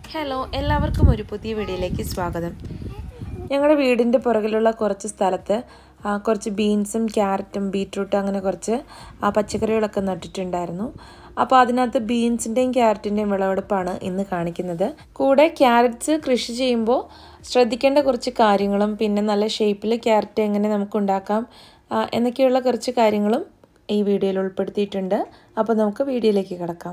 Hello എല്ലാവർക്കും ഒരു പുതിയ വീഡിയോയിലേക്ക് സ്വാഗതം ഞങ്ങളുടെ വീടിൻ്റെ പുറകിലുള്ള കുറച്ച് സ്ഥലത്ത് ആ, കുറച്ച് ബീൻസും ക്യാരറ്റും ബീട്രൂട്ടും അങ്ങനെ കുറച്ച് ആ, പച്ചക്കറികളൊക്കെ നട്ടിട്ടുണ്ടായിരുന്നു അപ്പോൾ അതിനകത്ത് ബീൻസിൻ്റെയും ക്യാരറ്റിൻ്റെയും വിളവെടുപ്പാണ് ഇന്ന് കാണിക്കുന്നത് കൂടെ ക്യാരറ്റ്സ് കൃഷി ചെയ്യുമ്പോൾ ശ്രദ്ധിക്കേണ്ട കുറച്ച് കാര്യങ്ങളും പിന്നെ നല്ല ഷേപ്പിൽ ക്യാരറ്റ് എങ്ങനെ നമുക്ക് ഉണ്ടാക്കാം ആ, എന്നൊക്കെയുള്ള കുറച്ച് കാര്യങ്ങളും ഈ വീഡിയോയിൽ ഉൾപ്പെടുത്തിയിട്ടുണ്ട് അപ്പോൾ നമുക്ക് വീഡിയോയിലേക്ക് കിടക്കാം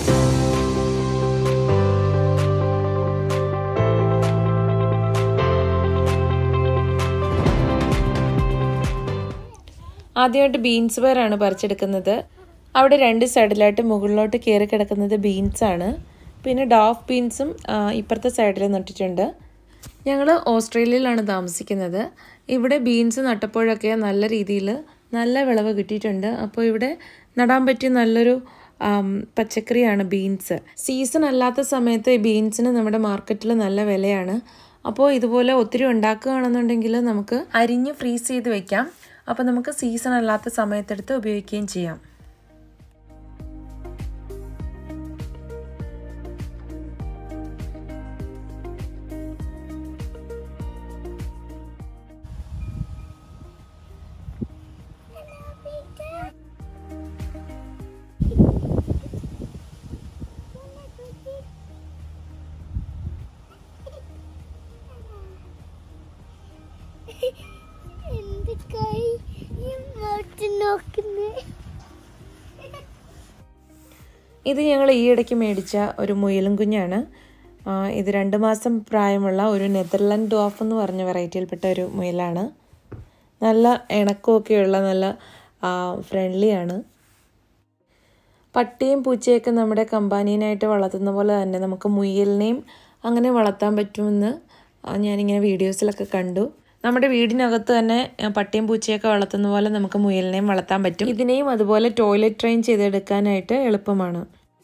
ആദ്യമായിട്ട് ബീൻസ് പയറാണ് പറിച്ചെടുക്കുന്നത് അവിടെ രണ്ട് സൈഡിലായിട്ട് മുകളിലോട്ട് കയറി കിടക്കുന്നത് ബീൻസാണ് പിന്നെ ഡോഫ് ബീൻസും ആ, ഇപ്പുറത്തെ സൈഡിൽ നട്ടിട്ടുണ്ട് ഞങ്ങൾ ഓസ്ട്രേലിയയിലാണ് താമസിക്കുന്നത് ഇവിടെ ബീൻസ് നട്ടപ്പോഴൊക്കെ നല്ല രീതിയിൽ നല്ല വിളവ് കിട്ടിയിട്ടുണ്ട് അപ്പോൾ ഇവിടെ നടാൻ പറ്റിയ നല്ലൊരു ആം, പച്ചക്കറിയാണ് ബീൻസ് സീസൺ അല്ലാത്ത സമയത്ത് ഈ ബീൻസിന് നമ്മുടെ മാർക്കറ്റിൽ നല്ല വിലയാണ് അപ്പോൾ ഇതുപോലെ ഒത്തിരി ഉണ്ടാക്കുകയാണെന്നുണ്ടെങ്കിൽ നമുക്ക് അരിഞ്ഞ് ഫ്രീസ് ചെയ്ത് വെക്കാം അപ്പോൾ നമുക്ക് സീസൺ അല്ലാത്ത സമയത്തെടുത്ത് ഉപയോഗിക്കുകയും ചെയ്യാം എന്റെ കൈ ഇങ്ങോട്ട് നോക്കുന്നേ ഇത് ഞങ്ങൾ ഈയിടയ്ക്ക് മേടിച്ച ഒരു മുയലും കുഞ്ഞാണ് ആ, ഇത് രണ്ട് മാസം പ്രായമുള്ള ഒരു നെതർലാൻഡ് ഡോഫ് എന്ന് പറഞ്ഞ വെറൈറ്റിയിൽപ്പെട്ട ഒരു മുയലാണ് നല്ല ഇണക്കമൊക്കെയുള്ള നല്ല ഫ്രണ്ട്ലിയാണ് പട്ടിയും പൂച്ചയൊക്കെ നമ്മുടെ കമ്പാനീനായിട്ട് വളർത്തുന്ന പോലെ തന്നെ നമുക്ക് മുയലിനെയും അങ്ങനെ വളർത്താൻ പറ്റുമെന്ന് ആ, ഞാനിങ്ങനെ വീഡിയോസിലൊക്കെ കണ്ടു നമ്മുടെ വീടിനകത്ത് തന്നെ ആ, പട്ടിയും പൂച്ചയൊക്കെ വളർത്തുന്ന പോലെ നമുക്ക് മുയലിനെയും വളർത്താൻ പറ്റും ഇതിനെയും അതുപോലെ ടോയ്ലറ്റ് ട്രെയിൻ ചെയ്തെടുക്കാനായിട്ട് എളുപ്പമാണ്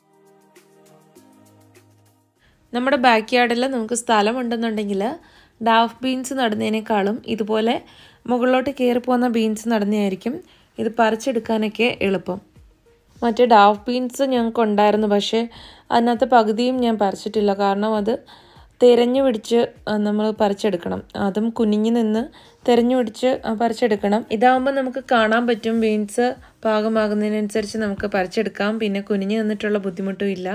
നമ്മുടെ ബാക്ക് യാർഡിൽ നമുക്ക് സ്ഥലമുണ്ടെന്നുണ്ടെങ്കിൽ ഡാഫ് ബീൻസ് നടുന്നതിനേക്കാളും ഇതുപോലെ മുകളിലോട്ട് കയറി പോകുന്ന ബീൻസ് നടുന്നതായിരിക്കും ഇത് പറിച്ചെടുക്കാനൊക്കെ എളുപ്പം മറ്റേ ഡാഫ് ബീൻസ് ഞങ്ങൾക്ക് ഉണ്ടായിരുന്നു പക്ഷേ അതിനകത്ത് പകുതിയും ഞാൻ പറിച്ചിട്ടില്ല കാരണം അത് തിരഞ്ഞു പിടിച്ച് നമ്മൾ പറിച്ചെടുക്കണം അതും കുനിഞ്ഞു നിന്ന് തിരഞ്ഞു പിടിച്ച് ആ, പറിച്ചെടുക്കണം ഇതാകുമ്പോൾ നമുക്ക് കാണാൻ പറ്റും ബീൻസ് പാകമാകുന്നതിനനുസരിച്ച് നമുക്ക് പറിച്ചെടുക്കാം പിന്നെ കുനിഞ്ഞു നിന്നിട്ടുള്ള ബുദ്ധിമുട്ടും ഇല്ല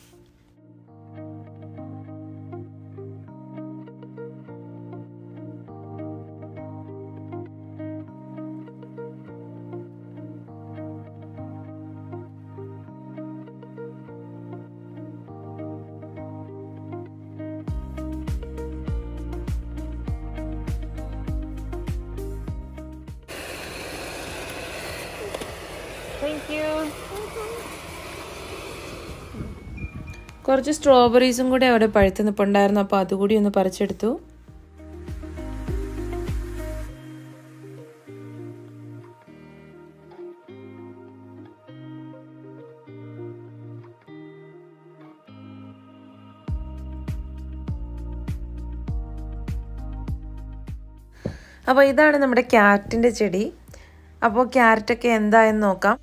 കുറച്ച് സ്ട്രോബെറീസും കൂടി അവിടെ പഴുത്ത് നിൽപ്പുണ്ടായിരുന്നു അപ്പോൾ അതുകൂടി ഒന്ന് പറിച്ചെടുത്തു അപ്പോൾ ഇതാണ് നമ്മുടെ ക്യാരറ്റിൻ്റെ ചെടി അപ്പോൾ ക്യാരറ്റൊക്കെ എന്തായെന്ന് നോക്കാം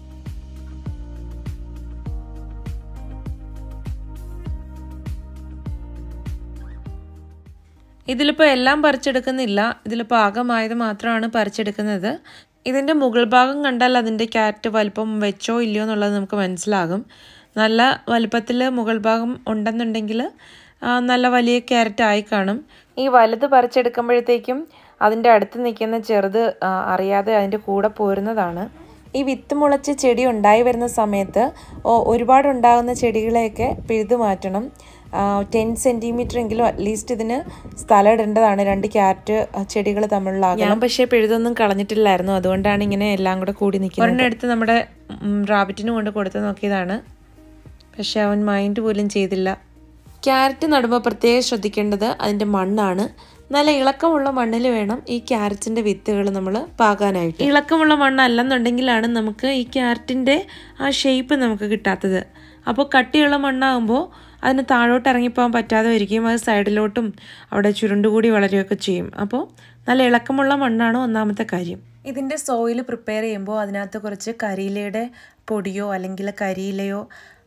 ഇതിലിപ്പോൾ എല്ലാം പറിച്ചെടുക്കുന്നില്ല ഇതിൽ പാകമായത് മാത്രമാണ് പറിച്ചെടുക്കുന്നത് ഇതിൻ്റെ മുകൾ ഭാഗം കണ്ടാൽ അതിൻ്റെ ക്യാരറ്റ് വലിപ്പം വെച്ചോ ഇല്ലയോ എന്നുള്ളത് നമുക്ക് മനസ്സിലാകും നല്ല വലിപ്പത്തിൽ മുകൾ ഭാഗം ഉണ്ടെന്നുണ്ടെങ്കിൽ ആ, നല്ല വലിയ ക്യാരറ്റ് ആയി കാണും ഈ വലുത് പറിച്ചെടുക്കുമ്പോഴത്തേക്കും അതിൻ്റെ അടുത്ത് നിൽക്കുന്ന ചെറുത് ആ, അറിയാതെ അതിൻ്റെ കൂടെ പോരുന്നതാണ് ഈ വിത്ത് മുളച്ച് ചെടി ഉണ്ടായി വരുന്ന സമയത്ത് ഒ- ഒരുപാട് ഉണ്ടാകുന്ന ചെടികളെയൊക്കെ പിഴുതു മാറ്റണം ടെൻ സെൻറ്റിമീറ്റർ എങ്കിലും അറ്റ്ലീസ്റ്റ് ഇതിന് സ്ഥലം ഇടേണ്ടതാണ് രണ്ട് ക്യാരറ്റ് ചെടികൾ തമ്മിലുള്ള അകലം. ഞാൻ പക്ഷേ പിഴുതൊന്നും കളഞ്ഞിട്ടില്ലായിരുന്നു അതുകൊണ്ടാണ് ഇങ്ങനെ എല്ലാം കൂടെ കൂടി നിൽക്കുന്നത് ഒരെണ്ണം എടുത്ത് നമ്മുടെ റാബിറ്റിന് കൊണ്ട് കൊടുത്ത് നോക്കിയതാണ് പക്ഷെ അവൻ മൈൻഡ് പോലും ചെയ്തില്ല ക്യാരറ്റ് നടുമ്പോൾ പ്രത്യേകം ശ്രദ്ധിക്കേണ്ടത് അതിൻ്റെ മണ്ണാണ് നല്ല ഇളക്കമുള്ള മണ്ണിൽ വേണം ഈ ക്യാരറ്റിൻ്റെ വിത്തുകൾ നമ്മൾ പാകാനായിട്ട് ഇളക്കമുള്ള മണ്ണല്ലെന്നുണ്ടെങ്കിലാണ് നമുക്ക് ഈ ക്യാരറ്റിൻ്റെ ആ ഷേപ്പ് നമുക്ക് കിട്ടാത്തത് അപ്പോൾ കട്ടിയുള്ള മണ്ണാകുമ്പോൾ അതിന് താഴോട്ട് ഇറങ്ങിപ്പോകാൻ പറ്റാതെ വരികയും അത് സൈഡിലോട്ടും അവിടെ ചുരുണ്ടുകൂടി വളരുകയൊക്കെ ചെയ്യും അപ്പോൾ നല്ല ഇളക്കമുള്ള മണ്ണാണ് ഒന്നാമത്തെ കാര്യം ഇതിൻ്റെ സോയിൽ പ്രിപ്പയർ ചെയ്യുമ്പോൾ അതിനകത്ത് കുറച്ച് കരിയിലയുടെ പൊടിയോ അല്ലെങ്കിൽ കരിയിലയോ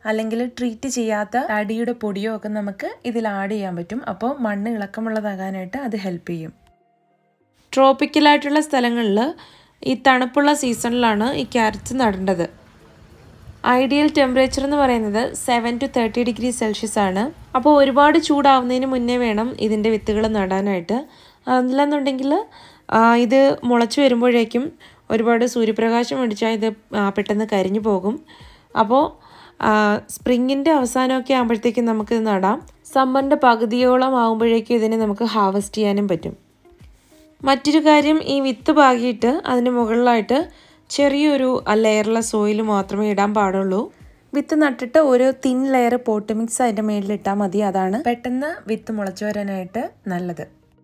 അല്ലെങ്കിൽ ട്രീറ്റ് ചെയ്യാത്ത അടിയുടെ പൊടിയോ ഒക്കെ നമുക്ക് ഇതിൽ ആഡ് ചെയ്യാൻ പറ്റും അപ്പോൾ മണ്ണ് ഇളക്കമുള്ളതാകാനായിട്ട് അത് ഹെൽപ്പ് ചെയ്യും ട്രോപ്പിക്കലായിട്ടുള്ള സ്ഥലങ്ങളിൽ ഈ തണുപ്പുള്ള സീസണിലാണ് ഈ ക്യാരറ്റ്സ് നടേണ്ടത് ഐഡിയൽ ടെമ്പറേച്ചർ എന്ന് പറയുന്നത് seven to thirty degree Celsius ആണ് അപ്പോൾ ഒരുപാട് ചൂടാവുന്നതിന് മുന്നേ വേണം ഇതിൻ്റെ വിത്തുകൾ നടാനായിട്ട് അല്ലെന്നുണ്ടെങ്കിൽ ഇത് മുളച്ച് വരുമ്പോഴേക്കും ഒരുപാട് സൂര്യപ്രകാശം അടിച്ചാൽ ഇത് പെട്ടെന്ന് കരിഞ്ഞു പോകും അപ്പോൾ സ്പ്രിങ്ങിൻ്റെ അവസാനമൊക്കെ ആകുമ്പോഴത്തേക്കും നമുക്കിത് നടാം സമ്മറിൻ്റെ പകുതിയോളം ആകുമ്പോഴേക്കും ഇതിനെ നമുക്ക് ഹാർവസ്റ്റ് ചെയ്യാനും പറ്റും മറ്റൊരു കാര്യം ഈ വിത്ത് പാകിയിട്ട് അതിന് മുകളിലായിട്ട് ചെറിയൊരു ലെയറുള്ള സോയിൽ മാത്രമേ ഇടാൻ പാടുള്ളൂ വിത്ത് നട്ടിട്ട് ഒരു തിൻ ലെയർ പോട്ട് മിക്സ് അതിൻ്റെ മേളിലിട്ടാൽ മതി അതാണ് പെട്ടെന്ന് വിത്ത് മുളച്ചു വരാനായിട്ട് നല്ലത്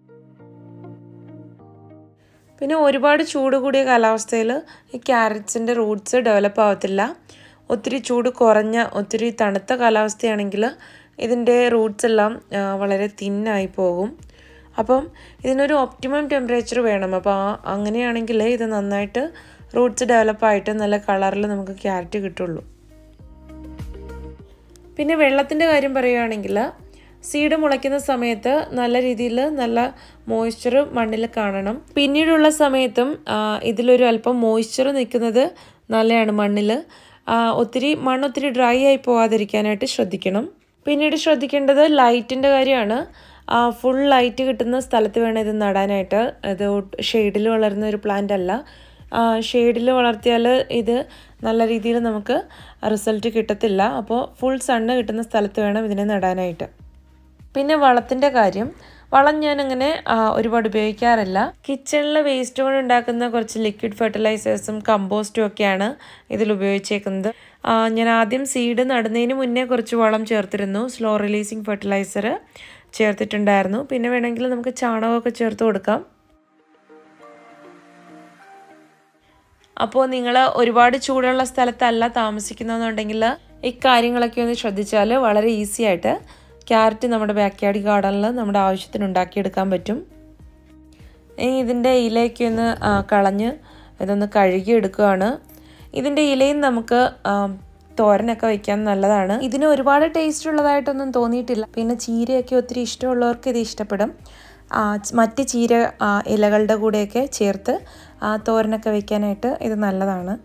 പിന്നെ ഒരുപാട് ചൂട് കൂടിയ കാലാവസ്ഥയിൽ ഈ ക്യാരറ്റ്സിൻ്റെ റൂട്ട്സ് ഡെവലപ്പ് ആവത്തില്ല ഒത്തിരി ചൂട് കുറഞ്ഞ ഒത്തിരി തണുത്ത കാലാവസ്ഥയാണെങ്കിൽ ഇതിൻ്റെ റൂട്ട്സ് എല്ലാം വളരെ തിന്നായി പോകും അപ്പം ഇതിനൊരു ഒപ്റ്റിമം ടെമ്പറേച്ചർ വേണം അപ്പോൾ ആ അങ്ങനെയാണെങ്കിൽ ഇത് നന്നായിട്ട് റൂട്ട്സ് ഡെവലപ്പായിട്ട് നല്ല കളറിൽ നമുക്ക് ക്യാരറ്റ് കിട്ടുള്ളൂ പിന്നെ വെള്ളത്തിൻ്റെ കാര്യം പറയുകയാണെങ്കിൽ സീഡ് മുളയ്ക്കുന്ന സമയത്ത് നല്ല രീതിയിൽ നല്ല മോയ്സ്ചർ മണ്ണിൽ കാണണം പിന്നീടുള്ള സമയത്തും ഇതിലൊരു അല്പം മോയ്സ്ചർ നിൽക്കുന്നത് നല്ലതാണ് മണ്ണിൽ ഒത്തിരി മണ്ണ് ഒത്തിരി ഡ്രൈ ആയി പോകാതിരിക്കാനായിട്ട് ശ്രദ്ധിക്കണം പിന്നീട് ശ്രദ്ധിക്കേണ്ടത് ലൈറ്റിൻ്റെ കാര്യമാണ് ഫുൾ ലൈറ്റ് കിട്ടുന്ന സ്ഥലത്ത് വേണം ഇത് നടാനായിട്ട് ഇത് ഷെയ്ഡിൽ വളരുന്ന ഒരു പ്ലാന്റ് അല്ല ഷെയ്ഡിൽ വളർത്തിയാൽ ഇത് നല്ല രീതിയിൽ നമുക്ക് റിസൾട്ട് കിട്ടത്തില്ല അപ്പോൾ ഫുൾ സണ്ണ് കിട്ടുന്ന സ്ഥലത്ത് വേണം ഇതിനെ നടാനായിട്ട് പിന്നെ വളത്തിൻ്റെ കാര്യം വളം ഞാൻ അങ്ങനെ ഒരുപാട് ഉപയോഗിക്കാറില്ല കിച്ചണിലെ വേസ്റ്റ് കൊണ്ട് ഉണ്ടാക്കുന്ന കുറച്ച് ലിക്വിഡ് ഫെർട്ടിലൈസേഴ്സും കമ്പോസ്റ്റും ഒക്കെയാണ് ഇതിൽ ഉപയോഗിച്ചേക്കുന്നത് ഞാൻ ആദ്യം സീഡ് നടുന്നതിന് മുന്നേ കുറച്ച് വളം ചേർത്തിരുന്നു സ്ലോ റിലീസിങ് ഫെർട്ടിലൈസർ ചേർത്തിട്ടുണ്ടായിരുന്നു പിന്നെ വേണമെങ്കിൽ നമുക്ക് ചാണകമൊക്കെ ചേർത്ത് കൊടുക്കാം അപ്പോൾ നിങ്ങൾ ഒരുപാട് ചൂടുള്ള സ്ഥലത്തല്ല താമസിക്കുന്നതെന്നുണ്ടെങ്കിൽ ഇക്കാര്യങ്ങളൊക്കെ ഒന്ന് ശ്രദ്ധിച്ചാൽ വളരെ ഈസി ആയിട്ട് ക്യാരറ്റ് നമ്മുടെ ബാക്ക് ഗാർഡനിൽ നമ്മുടെ ആവശ്യത്തിന് ഉണ്ടാക്കിയെടുക്കാൻ പറ്റും ഇനി ഇതിൻ്റെ ഇലയൊക്കെ ഒന്ന് കളഞ്ഞ് ഇതൊന്ന് കഴുകി എടുക്കുകയാണ് ഇതിൻ്റെ ഇലയും നമുക്ക് തോരനൊക്കെ വയ്ക്കാൻ നല്ലതാണ് ഇതിന് ഒരുപാട് ടേസ്റ്റ് ഉള്ളതായിട്ടൊന്നും തോന്നിയിട്ടില്ല പിന്നെ ചീരയൊക്കെ ഒത്തിരി ഇഷ്ടമുള്ളവർക്ക് ഇത് ഇഷ്ടപ്പെടും മറ്റ് ചീര ഇലകളുടെ കൂടെയൊക്കെ ചേർത്ത് തോരനൊക്കെ വയ്ക്കാനായിട്ട് ഇത് നല്ലതാണ്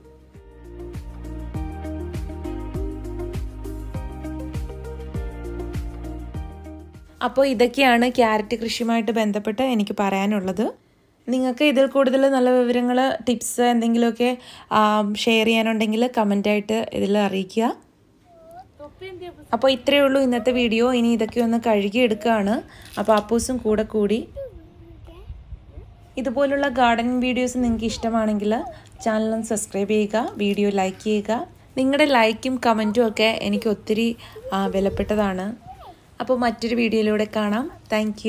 അപ്പോൾ ഇതൊക്കെയാണ് ക്യാരറ്റ് കൃഷിയുമായിട്ട് ബന്ധപ്പെട്ട് എനിക്ക് പറയാനുള്ളത് നിങ്ങൾക്ക് ഇതിൽ കൂടുതൽ നല്ല വിവരങ്ങൾ ടിപ്സ് എന്തെങ്കിലുമൊക്കെ ഷെയർ ചെയ്യാനുണ്ടെങ്കിൽ കമൻ്റായിട്ട് ഇതിൽ അറിയിക്കുക അപ്പോൾ ഇത്രയേ ഉള്ളൂ ഇന്നത്തെ വീഡിയോ ഇനി ഇതൊക്കെ ഒന്ന് കഴുകി എടുക്കുകയാണ് അപ്പോൾ അപ്പൂസും കൂടെ കൂടി ഇതുപോലുള്ള ഗാർഡനിങ് വീഡിയോസ് നിങ്ങൾക്ക് ഇഷ്ടമാണെങ്കിൽ ചാനൽ ഒന്ന് സബ്സ്ക്രൈബ് ചെയ്യുക വീഡിയോ ലൈക്ക് ചെയ്യുക നിങ്ങളുടെ ലൈക്കും കമൻറ്റും ഒക്കെ എനിക്ക് ഒത്തിരി വിലപ്പെട്ടതാണ് അപ്പോൾ മറ്റൊരു വീഡിയോയിലൂടെ കാണാം താങ്ക്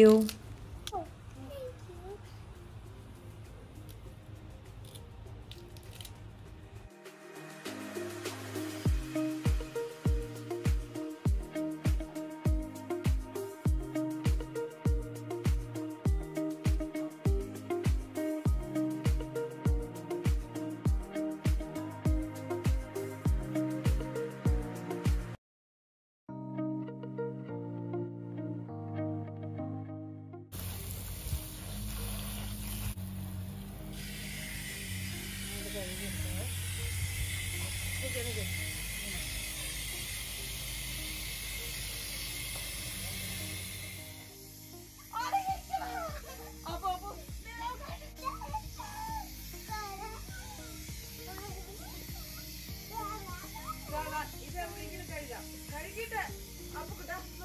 ഇത് എവിടെയെങ്കിലും കഴുകാം കഴുകിയിട്ട് അപ്പൊ